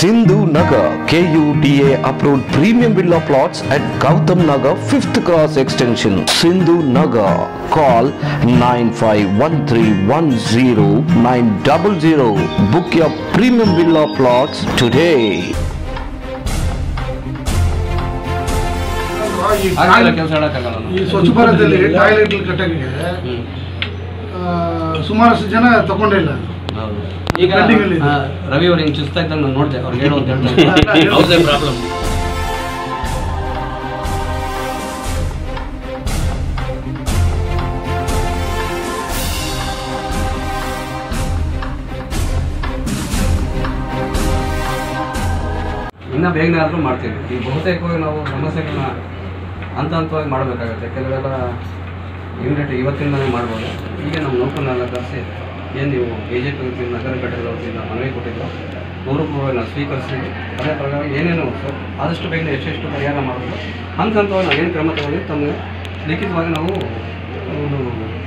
Sindhu Nagar, KUDA approved premium villa plots at Gautam Nagar 5th Cross Extension, Sindhu Nagar. Call 9513100900. Book your premium villa plots today. ಈ ಆಗಿಲ್ಲ ಕೆಲಸ ಹೇಳಕ್ಕಾಗಲ್ಲ ಈ ಸ್ವಚ್ಛ ಭಾರತದಲ್ಲಿ toilet ಕಟ್ಟಕ್ಕೆ ಆ, ಸುಮಾರಷ್ಟು ಜನ ತಗೊಂಡಿಲ್ಲ ಹೌದು ಈಗ Pending ಅಲ್ಲಿ ಇದೆ. ಆ, ರವಿ ಅವ್ರು ಹಿಂಗೆ ಚುಸ್ತಾ ಇದ್ದಂಗೆ ನಾನು ನೋಡ್ದೆ ಅವ್ರಿಗೆ ಹೇಳು ಅಂತ ಹೇಳ್ತಾರೆ ಹೌದೇ ಪ್ರಾಬ್ಲಮ್ ಇನ್ನೂ ಬೇಗನೆ ಆದರೂ ಮಾಡ್ತೀವಿ ಈಗ ಬಹುತೇಕವಾಗಿ ನಾವು ಸಮಸ್ಯೆಗಳನ್ನ ಹಂತ ಹಂತವಾಗಿ ಮಾಡಬೇಕಾಗುತ್ತೆ ಕೆಲವೆಲ್ಲ ಇಮಿಡಿಯೇಟ್ ಇವತ್ತಿಂದಲೇ ಮಾಡ್ಬೋದು ಈಗ ನಮ್ಮ ನೌಕರನ್ನೆಲ್ಲ ಕರೆಸಿ ಏನು ನೀವು ಬಿ ಜೆ ಪಿ ನಗರ ಘಟಕದ ವತಿಯಿಂದ ಮನವಿ ಕೊಟ್ಟಿದ್ದು ನೂರು ಪೂರ್ವ ಸ್ವೀಕರಿಸ್ತೀವಿ ಅದೇ ಪ್ರಕಾರ ಏನೇನು ಸರ್ ಆದಷ್ಟು ಬೇಗನೆ ಎಷ್ಟೆಷ್ಟು ಪರಿಹಾರ ಮಾಡಬೇಕು ಹಂತ ಹಂತವಾಗಿ ನಾವು ಏನು ಕ್ರಮ ತಗೊಂಡು ತಮಗೆ ಲಿಖಿತವಾಗಿ ನಾವು ಒಂದು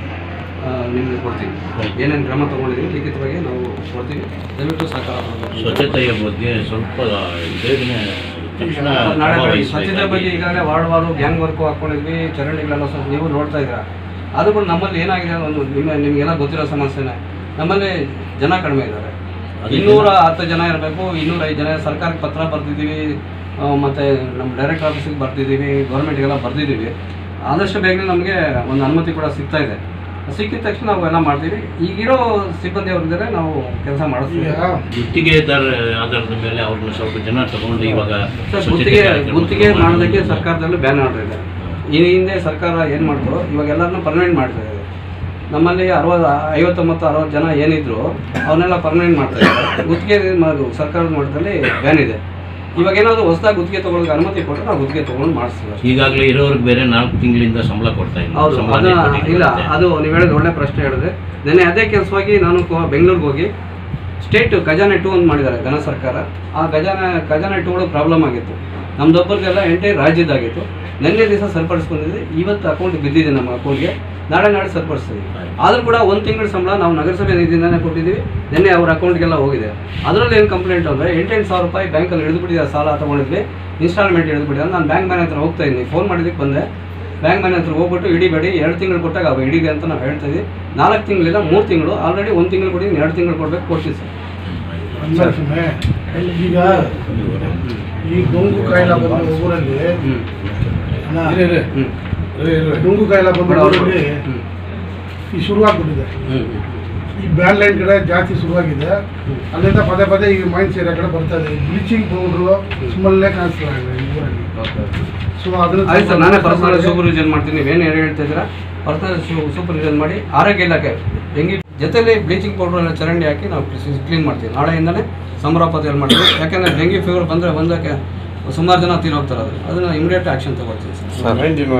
ಆ, ನಿಮಗೆ ಕೊಡ್ತೀವಿ ಏನೇನು ಕ್ರಮ ತೊಗೊಂಡಿದ್ದೀವಿ ಲಿಖಿತವಾಗಿ ನಾವು ಕೊಡ್ತೀವಿ ದಯವಿಟ್ಟು ಸಹಕಾರ ಮಾಡಬೇಕು. ಸ್ವಚ್ಛತೆಯ ಬಗ್ಗೆ ಸ್ವಲ್ಪ ಬೇಗನೆ ತಕ್ಷಣ ನಾಳೆ ಕ್ರಮ ಬೆಳಿಗ್ಗೆ ಸ್ವಚ್ಛತೆ ವಹಿಸ್ಬೇಕಾಗಿ. ಬಗ್ಗೆ ಈಗಾಗಲೇ ವಾರ್ಡ್ ವಾರು ಗ್ಯಾಂಗ್ ವರ್ಕು ಹಾಕೊಂಡಿದ್ವಿ ಚರಂಡಿಗಳೆಲ್ಲ ಸ್ವಲ್ಪ ನೀವು ನೋಡ್ತಾ ಇದ್ದೀರಾ ಅದು ಕೂಡ ನಮ್ಮಲ್ಲಿ ಏನಾಗಿದೆ ಒಂದು ನಿಮ್ಮ ನಿಮಗೆಲ್ಲ ಗೊತ್ತಿರೋ ಸಮಸ್ಯೆನೇ ನಮ್ಮಲ್ಲಿ ಜನ ಕಡಿಮೆ ಇದ್ದಾರೆ ಅದಕ್ಕೆ ಇನ್ನೂರ ಹತ್ತು ಜನ ಇರಬೇಕು ಇನ್ನೂರ ಐದು ಜನ ಸರ್ಕಾರಕ್ಕೆ ಪತ್ರ ಬರ್ತಿದ್ದೀವಿ ಆ, ಮತ್ತೆ ನಮ್ಮ ಡೈರೆಕ್ಟ್ ಆಫೀಸಿಗೆ ಬರ್ತಿದ್ದೀವಿ ಗೌರ್ಮೆಂಟ್ಗೆಲ್ಲ ಬರ್ತಿದ್ದೀವಿ ಆದಷ್ಟು ಬೇಗನೆ ನಮಗೆ ಒಂದು ಅನುಮತಿ ಕೂಡ ಸಿಗ್ತಾ ಇದೆ ಸಿಕ್ಕಿದ ತಕ್ಷಣ ನಾವು ಎಲ್ಲ ಮಾಡ್ತೀವಿ ಈಗಿರೋ ಸಿಬ್ಬಂದಿ ಅವ್ರಿದ್ದಾರೆ ನಾವು ಕೆಲಸ ಮಾಡಿಸ್ತೀವಿ ಈಗ ಗುತ್ತಿಗೆದಾರ ಆಧಾರದ ಮೇಲೆ ಅವ್ರನ್ನ ಸ್ವಲ್ಪ ಜನ ತಗೊಂಡು ಇವಾಗ ಸರ್ ಸ್ವಚ್ಛತೆ ಗುತ್ತಿಗೆ ಕಾರ್ಯಕ್ರಮ ಗುತ್ತಿಗೆ ಮಾಡಿ- ಮಾಡೋದಕ್ಕೆ ಸರ್ಕಾರದಲ್ಲೂ ಬ್ಯಾನ್ ಆರ್ಡರ್ ಇದೆ ಈ ಹಿಂದೆ ಸರ್ಕಾರ ಏನು ಮಾಡ್ತು ಇವಾಗ ಎಲ್ಲರನ್ನೂ ಪರ್ಮನೆಂಟ್ ಮಾಡ್ತಾ ಇದೆ ನಮ್ಮಲ್ಲಿ ಅರವತ್ತು ಐವತ್ತೊಂಬತ್ತು ಅರವತ್ತು ಜನ ಏನಿದ್ರು ಅವನ್ನೆಲ್ಲ ಪರ್ಮನೆಂಟ್ ಮಾಡ್ತಾ ಇದ್ದಾರೆ ಗುತ್ತಿಗೆ ಮಾಡೋದು ಸರ್ಕಾರದ ಮಟ್ಟದಲ್ಲಿ ಬ್ಯಾನ್ ಇದೆ ಇವಾಗ ಏನಾದರೂ ಹೊಸದಾಗಿ ಗುತ್ತಿಗೆ ತೊಗೊಳಕ್ಕೆ ಅನುಮತಿ ಕೊಟ್ಟರೆ ನಾವು ಗುತ್ತಿಗೆ ತೊಗೊಂಡು ಮಾಡಿಸ್ತೀವಿ ಅಷ್ಟೇ. ಈಗಾಗಲೇ ಇರೋರ್ಗೆ ಬೇರೆ ನಾಲ್ಕು ತಿಂಗಳಿಂದ ಸಂಬಳ ಕೊಡ್ತಾ ಇಲ್ಲ ಹೌದು ಸಂಬಳ ಅದನ್ನ ಕೊಟ್ಟಿಲ್ಲ ಇಲ್ಲ ಮತ್ತೆ. ಅದು ನೀವು ಹೇಳಿದ ಒಳ್ಳೆ ಪ್ರಶ್ನೆ ಹೇಳಿದ್ರೆ ನೆನ್ನೆ ಅದೇ ಕೆಲಸವಾಗಿ ನಾನು ಕೋ- ಬೆಂಗಳೂರಿಗೆ ಹೋಗಿ ಸ್ಟೇಟ್ ಖಜಾನೆ ಟು ಅಂತ ಮಾಡಿದ್ದಾರೆ ಘನ ಸರ್ಕಾರ ಆ ಖಜಾನೆ ಖಜಾನೆ ಟುಗಳು ಪ್ರಾಬ್ಲಮ್ ಆಗಿತ್ತು ನಮ್ದೊಬ್ಬರಿಗೆಲ್ಲ ಎಂಟೈರ್ ರಾಜ್ಯದಾಗಿತ್ತು ನಿನ್ನೆ ದಿವಸ ಸರಿಪಡಿಸ್ಕೊಂಡಿದ್ದೆ ಇವತ್ತು ಅಕೌಂಟ್ ಬಿದ್ದಿದೆ ನಮ್ಮ ಅಕೌಂಟ್ಗೆ ನಾಳೆ ನಾಳೆ ಸರಿಪಡಿಸ್ತೀವಿ ಆದರೂ ಕೂಡ ಒಂದು ತಿಂಗಳ ಸಂಬಳ ನಾವು ನಗರಸಭೆ ನಿಧಿಯಿಂದನೇ ಕೊಟ್ಟಿದ್ದೀವಿ ನಿನ್ನೆ ಅವ್ರ ಅಕೌಂಟ್ಗೆಲ್ಲ ಹೋಗಿದೆ ಅದರಲ್ಲಿ ಏನು ಕಂಪ್ಲೇಂಟ್ ಅಂದರೆ ಎಂಟೆಂಟು ಸಾವಿರ ರೂಪಾಯಿ ಬ್ಯಾಂಕಲ್ಲಿ ಹಿಡಿದುಬಿಟ್ಟಿದ್ದಾರೆ ಸಾಲ ತೊಗೊಂಡಿದ್ವಿ ಇನ್ಸ್ಟಾಲ್ಮೆಂಟ್ ಹಿಡಿದುಬಿಟ್ಟಿದ್ದಾರೆ ನಾನು ಬ್ಯಾಂಕ್ ಮ್ಯಾನೇಜರ್ ಹತ್ರ ಹೋಗ್ತಾ ಇದ್ದೀನಿ ಫೋನ್ ಮಾಡಿದ್ದಕ್ಕೆ ಬಂದೆ ಬ್ಯಾಂಕ್ ಮ್ಯಾನೇಜರ್ ಹತ್ರ ಹೋಗ್ಬಿಟ್ಟು ಇಡಿಬೇಡಿ ಎರಡು ತಿಂಗಳು ಕೊಟ್ಟಾಗ ಅವು ಇಡಿಗೆ ಅಂತ ನಾವು ಹೇಳ್ತಾ ಇದ್ದೀವಿ ನಾಲ್ಕು ತಿಂಗಳಿಲ್ಲ ಮೂರು ತಿಂಗಳು ಆಲ್ರೆಡಿ ಒಂದು ತಿಂಗಳು ಕೊಟ್ಟಿದ್ದೀನಿ ಎರಡು ತಿಂಗಳು ಕೊಡ್ಬೇಕು ಕೊಡ್ತೀವಿ ಸರ್ ಅಲ್ಲ ಸುಮ್ಮನೆ ಈಗ ಈ ಡೊಂಗು ಕಾಯಿಲೆ ಬಂದ ಊರಲ್ಲಿ ಹ್ಞೂ ಅಣ್ಣ, ಹ್ಞೂ ಡೊಂಗು ಕಾಯಿಲೆ ಬಂದ ಊರಲ್ಲಿ ಹ್ಞೂ ಈ ಶುರುವಾಗ್ಬಿಟ್ಟಿದೆ ಹ್ಞೂ ಈ ಬ್ಯಾನ್ ಲೈನ್ ಕಡೆ ಜಾಸ್ತಿ ಶುರುವಾಗಿದೆ ಅಲ್ಲಿಂದ ಪದೇ ಪದೇ ಈಗ ಮೈಂಡ್ ಸೇರೋ ಕಡೆ ಬರ್ತಾ ಇದೆ ಬ್ಲೀಚಿಂಗ್ ಪೌಡ್ರು ಸ್ಮೆಲ್ಲೇ ಕಾಣಿಸ್ತಾ ಇದೆ ಈ ಊರಲ್ಲಿ ಸೊ ಅದನ್ನ ಆಯ್ತು ಸರ್ ನಾನೇ ಪರ್ಸನಲ್ ಮಾಡಿ- ಸೂಪರ್ವಿಷನ್ ಮಾಡ್ತೀನಿ ನೀವೇನು ಏನು ಹೇಳ್ತಾ ಇದ್ದೀರಾ ಪರ್ಸನಲ್ ಸೂಪರ್ವಿಷನ್ ಮಾಡಿ ಆರೋಗ್ಯ ಇಲಾಖೆ ಡೆಂಗಿ ಜೊತೆಲಿ ಬ್ಲೀಚಿಂಗ್ ಪೌಡರ್ ಎಲ್ಲ ಚರಂಡಿ ಹಾಕಿ ನಾವು ಕ್ಲೀನ್ ಮಾಡ್ತೀವಿ ನಾಳೆಯಿಂದನೇ ಸಮರಾಪತಿಯಲ್ಲಿ ಮಾಡ್ತೀವಿ ಯಾಕೆಂದರೆ ಡೆಂಗಿ ಫೀವರ್ ಬಂದರೆ ಒಂದಕ್ಕೆ ಸುಮಾರು ಜನ ತೀರೋಗ್ತಾರೆ ಅದು ಅದನ್ನು ಇಮಿಡಿಯೇಟ್ ಆ್ಯಕ್ಷನ್ ತಗೊಳ್ತೀವಿ ಸರ್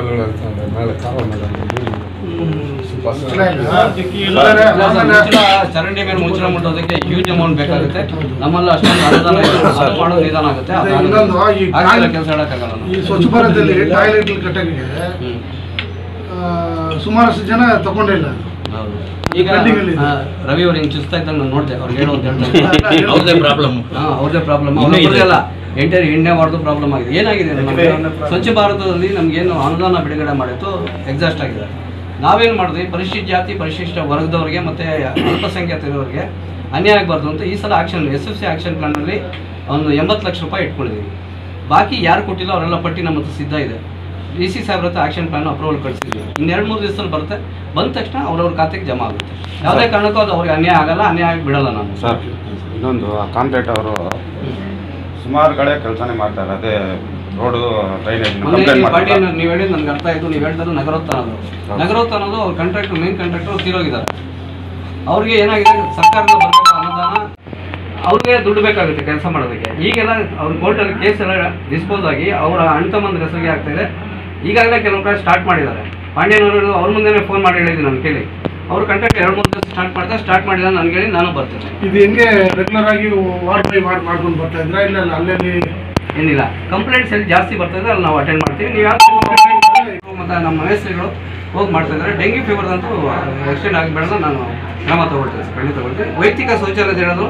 ಮುಚ್ಚಳ ಇಲ್ಲ. ಇಲ್ಲ ಸರ್, ಮುಚ್ಚಳ ಚರಂಡಿ ಮೇಲೆ ಮುಚ್ಚಳ ಮುಟ್ಟೋದಕ್ಕೆ ಹ್ಯೂಜ್ ಅಮೌಂಟ್ ಬೇಕಾಗುತ್ತೆ ನಮ್ಮಲ್ಲಿ ಅಷ್ಟೊಂದು ಅನುದಾನ ಇಲ್ಲ. ಅದು ಮಾಡೋದು ನಿಧಾನ ಆಗುತ್ತೆ ಮತ್ತೆ ಇನ್ನೊಂದು ಈ ಆಗಿಲ್ಲ ಕೆಲಸ ಹೇಳೋಕ್ಕಾಗಲ್ಲ ನಾವು. ಈ ಸ್ವಚ್ಛ ಭಾರತದಲ್ಲಿ ಟಾಯ್ಲೆಟ್ ಕಟ್ಟಕ್ಕೆ ಹ್ಮ್. ಆ, ಸುಮಾರಷ್ಟು ಜನ ತಗೊಂಡಿಲ್ಲ ಹೌದು. ಈಗ Pending ಅಲ್ಲಿ ಇದೆ. ಆ, ರವಿ ಅವ್ರು ಹಿಂಗೆ ಚುಸ್ತಾ ಇದ್ದಂಗೆ ನಾನು ನೋಡ್ದೆ ಅವ್ರಿಗೆ ಹೇಳು ಅಂತ ಹೇಳ್ತಾರೆ ಹೌದೇ ಪ್ರಾಬ್ಲಮ್ ಹಾ ಅವ್ರದೇ ಪ್ರಾಬ್ಲಮ್ ಇನ್ನೂ ಇದೆ. ಅವ್ರದ್ದೇ ಅಲ್ಲ ಎಂಟೈರ್ ಇಂಡಿಯಾ ವಾರ್ದು ಪ್ರಾಬ್ಲಮ್ ಆಗಿದೆ ಏನಾಗಿದೆ ನಮಗೆ ಸ್ವಚ್ಛ ಭಾರತದಲ್ಲಿ ನಮಗೇನು ಅನುದಾನ ಬಿಡುಗಡೆ ಮಾಡಿತ್ತು ಎಕ್ಸಾಸ್ಟ್ ಆಗಿದೆ ನಾವೇನು ಮಾಡಿದ್ವಿ ಪರಿಶಿಷ್ಟ ಜಾತಿ ಪರಿಶಿಷ್ಟ ವರ್ಗದವ್ರಿಗೆ ಮತ್ತು ಅಲ್ಪಸಂಖ್ಯಾತರವರಿಗೆ ಅನ್ಯಾಯ ಆಗಬಾರ್ದು ಅಂತ ಈ ಸಲ action S F C action ಪ್ಲಾನಲ್ಲಿ ಒಂದು ಎಂಬತ್ತು ಲಕ್ಷ ರೂಪಾಯಿ ಇಟ್ಕೊಂಡಿದ್ದೀವಿ ಬಾಕಿ ಯಾರು ಕೊಟ್ಟಿಲ್ಲ ಅವರೆಲ್ಲ ಪಟ್ಟಿ ನಮ್ಮ ಹತ್ರ ಸಿದ್ಧ ಇದೆ ಡಿ ಸಿ ಸಾಹೇಬ್ರ ಹತ್ರ ಆಕ್ಷನ್ ಪ್ಲಾನ್ ಅಪ್ರೂವಲ್ ಕಳಿಸಿದ್ವಿ ಇನ್ನೆರಡು ಮೂರು ದಿವಸದಲ್ಲಿ ಬರುತ್ತೆ ಬಂದ ತಕ್ಷಣ ಅವ್ರವ್ರ ಖಾತೆಗೆ ಜಮಾ ಆಗುತ್ತೆ ಯಾವುದೇ ಕಾರಣಕ್ಕೂ ಅದು ಅವ್ರಿಗೆ ಅನ್ಯಾಯ ಆಗಲ್ಲ ಅನ್ಯಾಯ ಆಗಿ ಬಿಡಲ್ಲ ನಾನು ಸರ್ ಇನ್ನೊಂದು ಆ ಕಾಂಟ್ರಾಕ್ಟ್ ಅವರು ಸುಮಾರು ಕಡೆ ಕೆಲಸನೇ ಮಾಡ್ತಾರೆ ಅದೇ ರೋಡು ಡ್ರೈನೇಜ್ ಮೊನ್ನೆ ಕಂಪ್ಲೇಂಟ್ ಈ ಮಾಡ್ತಾರೆ ಪಾಂಡ್ಯನ್ ನೀವು ಹೇಳಿದ್ ನನ್ಗೆ ಅರ್ಥ ಆಯ್ತು ನೀವು ಹೇಳ್ತಾರೆ ನಗರೋತ್ಥಾನ ಅದು ನಗರೋತ್ಥಾನ ಅನ್ನೋದು ಅವ್ರ ಕಾಂಟ್ರಾಕ್ಟರ್ ಮೇನ್ ಕಾಂಟ್ರಾಕ್ಟರ್ ತೀರೋಗಿದ್ದಾರೆ ಅವ್ರಿಗೆ ಏನಾಗಿದೆ ಸರ್ಕಾರದ ಬರಬೇಕು ಅನುದಾನ ಅವ್ರಿಗೆ ದುಡ್ಡು ಬೇಕಾಗುತ್ತೆ ಕೆಲಸ ಮಾಡೋದಕ್ಕೆ ಈಗೆಲ್ಲ ಅವ್ರ ಕೋರ್ಟಲ್ಲಿ ಕೇಸ್ ಎಲ್ಲ ಡಿಸ್ಪೋಸ್ ಆಗಿ ಅವರ ಅಣ್ತಮ್ಮಂದ್ರ ಹೆಸರಿಗೆ ಆಗ್ತಿದೆ ಈಗಾಗಲೇ ಕೆಲವು ಕಡೆ ಸ್ಟಾರ್ಟ್ ಮಾಡಿದ್ದಾರೆ ಪಾಂಡ್ಯನವರು ಅವ್ರ ಮುಂದೆನೇ ಫೋನ್ ಮಾಡಿ ಹೇಳಿದ್ದೀನಿ ನಾನು ಕೇಳಿ ಅವ್ರ ಕಾಂಟ್ರಾಕ್ಟ್ ಎರಡು ಮೂರು ದಿವಸ ಸ್ಟಾರ್ಟ್ ಮಾಡ್ತಾರೆ ಸ್ಟಾರ್ಟ್ ಮಾಡಿಲ್ಲ ನನಗೆ ಹೇಳಿ ನಾನು ಬರ್ತೇನೆ ಇದು ಹೆಂಗೆ ರೆಗ್ಯುಲರ್ ಆಗಿ ವಾರ್ಡ್ ಬೈ ವಾರ್ಡ್ ಮಾಡ್ಕೊಂಡು ಬರ್ತಾ ಇದ್ರ ಇಲ್ಲ ಇಲ್ಲ ಅಲ್ಲಲ್ಲಿ ಏನಿಲ್ಲ ಕಂಪ್ಲೇಂಟ್ಸ್ ಎಲ್ಲಿ ಜಾಸ್ತಿ ಬರ್ತದೆ ಅಲ್ಲಿ ನಾವು ಅಟೆಂಡ್ ಮಾಡ್ತೀವಿ ನೀವು ಯಾವ ಮತ್ತು ನಮ್ಮ ಹೆಸರುಗಳು ಹೋಗಿ ಮಾಡ್ತಾ ಇದ್ದಾರೆ ಡೆಂಗ್ಯೂ ಫೀವರ್ದಂತೂ ಎಕ್ಸ್ಟೆಂಡ್ ಆಗಿಬೇಡ ನಾನು ಕ್ರಮ ತಗೊಳ್ತೀನಿ ಸರ್ ಖಂಡಿತ ತಗೊಳ್ತೀನಿ ವೈಯಕ್ತಿಕ ಶೌಚಾಲಯ ಹೇಳೋದು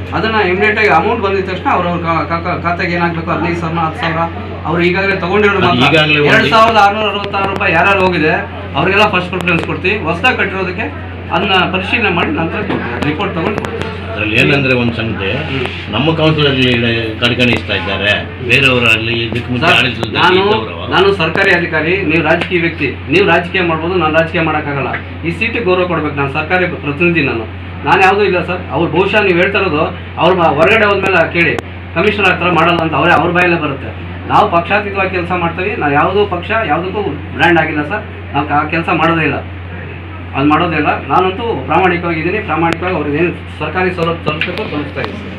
ಅದನ್ನು ಇಮಿಡಿಯೇಟಾಗಿ ಅಮೌಂಟ್ ಬಂದಿದ ತಕ್ಷಣ ಅವ್ರವ್ರ ಖಾತೆಗೆ ಏನಾಗಬೇಕು ಹದಿನೈದು ಸಾವಿರ ಹತ್ತು ಸಾವಿರ ಅವ್ರು ಈಗಾಗಲೇ ತೊಗೊಂಡಿರೋರು ಅದು ಮಾತ್ರ ಈಗಾಗಲೇ ಒಂದು- ಎರಡು ಸಾವಿರದ ಆರುನೂರ ಅರವತ್ತಾರು ರೂಪಾಯಿ ಯಾರ್ಯಾರು ಹೋಗಿದೆ ಅವರಿಗೆಲ್ಲ ಫಸ್ಟ್ ಪ್ರಿಫರೆನ್ಸ್ ಕೊಡ್ತೀವಿ ಹೊಸದಾಗಿ ಕಟ್ಟಿರೋದಕ್ಕೆ ಅದನ್ನ ಪರಿಶೀಲನೆ ಮಾಡಿ ನಂತರ ಕೊಡ್ತೀವಿ ರಿಪೋರ್ಟ್ ತೊಗೊಂಡು ಕೊಡ್ತೀವಿ ಅದ್ರಲ್ಲಿ ಏನಂದ್ರೆ ಒಂದು ಸಂಗತಿ ನಮ್ಮ ಕೌನ್ಸಿಲಲ್ಲಿ ಕಡೆಗಣಿಸ್ತಾ ಇದ್ದಾರೆ ಬೇರೆಯವರಲ್ಲಿ ಇದಕ್ಕೆ ಮುಂಚೆ ಸರ್, ಆಡಳಿತದಲ್ಲಿ ನಾನು ಇದ್ದವರು ನಾನು ಸರ್ಕಾರಿ ಅಧಿಕಾರಿ ನೀವು ರಾಜಕೀಯ ವ್ಯಕ್ತಿ ನೀವು ರಾಜಕೀಯ ಮಾಡ್ಬೋದು ನಾನು ರಾಜಕೀಯ ಮಾಡೋಕ್ಕಾಗಲ್ಲ ಈ ಸೀಟಿಗೆ ಗೌರವ ಕೊಡ್ಬೇಕು ನಾನು ಸರ್ಕಾರಿ ಪ್ರತಿನಿಧಿ ನಾನು ನಾನು ಯಾವುದೂ ಇಲ್ಲ ಸರ್ ಅವ್ರು ಬಹುಶಃ ನೀವು ಹೇಳ್ತಾ ಇರೋದು ಅವ್ರು ಮ- ಹೊರಗಡೆ ಹೋದ್ಮೇಲೆ ಕೇಳಿ ಕಮಿಷನರ್ ಹತ್ರ ಮಾಡಲ್ಲ ಅಂತ ಅವರೇ ಅವ್ರ ಬಾಯಲ್ಲೇ ಬರುತ್ತೆ ನಾವು ಪಕ್ಷಾತೀತವಾಗಿ ಕೆಲಸ ಮಾಡ್ತೀವಿ ನಾವು ಯಾವುದೂ ಪಕ್ಷ ಯಾವುದಕ್ಕೂ ಬ್ರ್ಯಾಂಡ್ ಆಗಿಲ್ಲ ಸರ್ ನಾವು ಆ ಕೆಲಸ ಮಾಡೋದೇ ಇಲ್ಲ ಅದು ಮಾಡೋದಿಲ್ಲ ನಾನಂತೂ ಪ್ರಾಮಾಣಿಕವಾಗಿದ್ದೀನಿ ಪ್ರಾಮಾಣಿಕವಾಗಿ ಅವ್ರಿಗೆ ಏನು ಸರ್ಕಾರಿ ಸವಲತ್ತು ತಲುಪಬೇಕು ತಲುಪಿಸ್ತಾ ಇದ್ದೀನಿ ಸರ್